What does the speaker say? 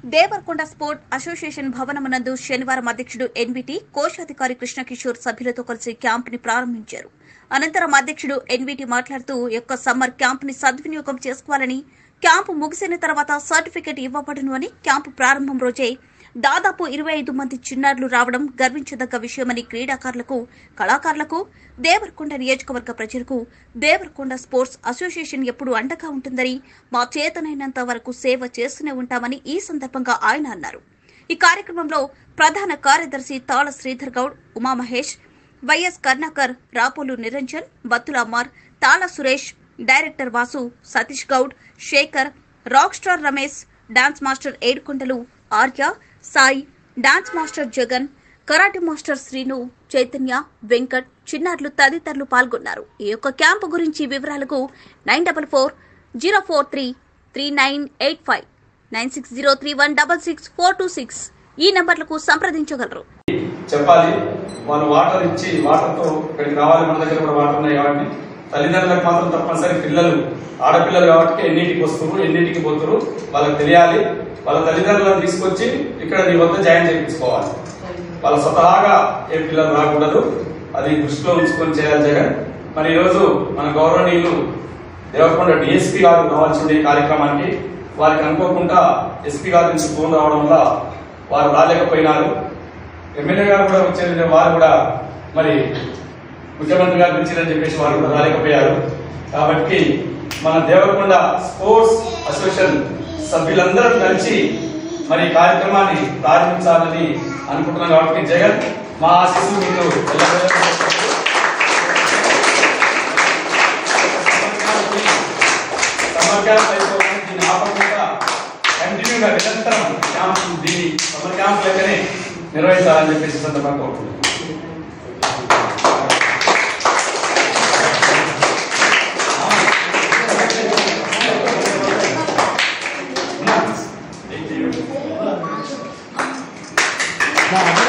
Devarakonda sport association భవనమునందు శనివారం అధ్యక్షుడు ఎన్విటి కోశాధికారి కృష్ణకిషోర్ సభ్యులతో కలిసి క్యాంప్ ని ప్రారంభించారు అనంతరం అధ్యక్షుడు ఎన్విటి మాట్లాడుతూ ఈ యొక్క సమ్మర్ క్యాంప్ ని సద్వినియోగం చేసుకోవాలని క్యాంపు ముగిసిన తర్వాత సర్టిఫికెట్ ఇవ్వబడును అని క్యాంపు ప్రారంభం రోజే దాదాపు ఇరవై ఐదు మంది చిన్నారులు రావడం గర్వించదగ్గ విషయమని క్రీడాకారులకు కళాకారులకు దేవరకొండ నియోజకవర్గ ప్రజలకు దేవరకొండ స్పోర్ట్స్ అసోసియేషన్ ఎప్పుడు అండగా ఉంటుందని మా చేతనైనంత వరకు సేవ చేస్తూనే ఉంటామని ఈ సందర్భంగా ఆయన అన్నారు ఈ కార్యక్రమంలో ప్రధాన కార్యదర్శి Tala Sridhar Goud Umamahesh YS Karnakar Rapolu Niranjan Battula Ammar Tala Suresh director Vasu Satish Goud Shekar rock star Ramesh dance master Edukondalu Arya Sai dance master Jagan karate master Srinu Chaitanya Venkat చిన్నారులు తదితరులు పాల్గొన్నారు ఈ యొక్క క్యాంపు గురించి వివరాలకు nine double four zero four three three nine eight five nine six zero three one double six four two six ఈ నంబర్లకు సంప్రదించగలరు చెప్పాలి వాళ్ళు వాటర్ ఇచ్చి వాటర్తో ఇక్కడికి రావాలి మన దగ్గర కూడా వాటర్ ఉన్నాయి కాబట్టి తల్లిదండ్రులకు మాత్రం తప్పనిసరి పిల్లలు ఆడపిల్లలు కాబట్టి ఎన్నింటికి వస్తున్నారు ఎన్నింటికి పోతున్నారు వాళ్ళకి తెలియాలి వాళ్ళ తల్లిదండ్రులను తీసుకొచ్చి ఇక్కడ మీ వద్ద జాయిన్ చేయించుకోవాలి వాళ్ళ స్వతహాగా ఏ పిల్లలు రాకూడదు అది దృష్టిలో ఉంచుకొని చేయాలి జగన్ మరి ఈరోజు మన గౌరవనీయులు దేవరకొండ డిఎస్పీ గారు రావాల్సింది ఈ కార్యక్రమానికి వారికి అనుకోకుండా ఎస్పీ గారి నుంచి ఫోన్ రావడం వల్ల వారు రాలేకపోయినారు ఎమ్మెల్యే గారు కూడా వచ్చారు వారు కూడా మరి ముఖ్యమంత్రి గారు పిలిచారని చెప్పేసి వారు కూడా రాలేకపోయారు కాబట్టి మన దేవరకొండ స్పోర్ట్స్ అసోసియేషన్ సభ్యులందరం కలిసి మరి ఈ కార్యక్రమాన్ని ప్రారంభించాలని అనుకుంటున్నాం కాబట్టి జగన్ మా ఆశీస్సులు మీకు ఎల్లవేళలా ఉంటాయి. సమ్మర్ క్యాంప్ అయిపోగానే దీన్ని ఆపకుండా కంటిన్యూగా నిరంతరం క్యాంప్ దీన్ని సమ్మర్ క్యాంప్ లెక్కనే నిర్వహించాలని చెప్పేసి ఈ సందర్భంగా కోరుకుంటున్నాను మా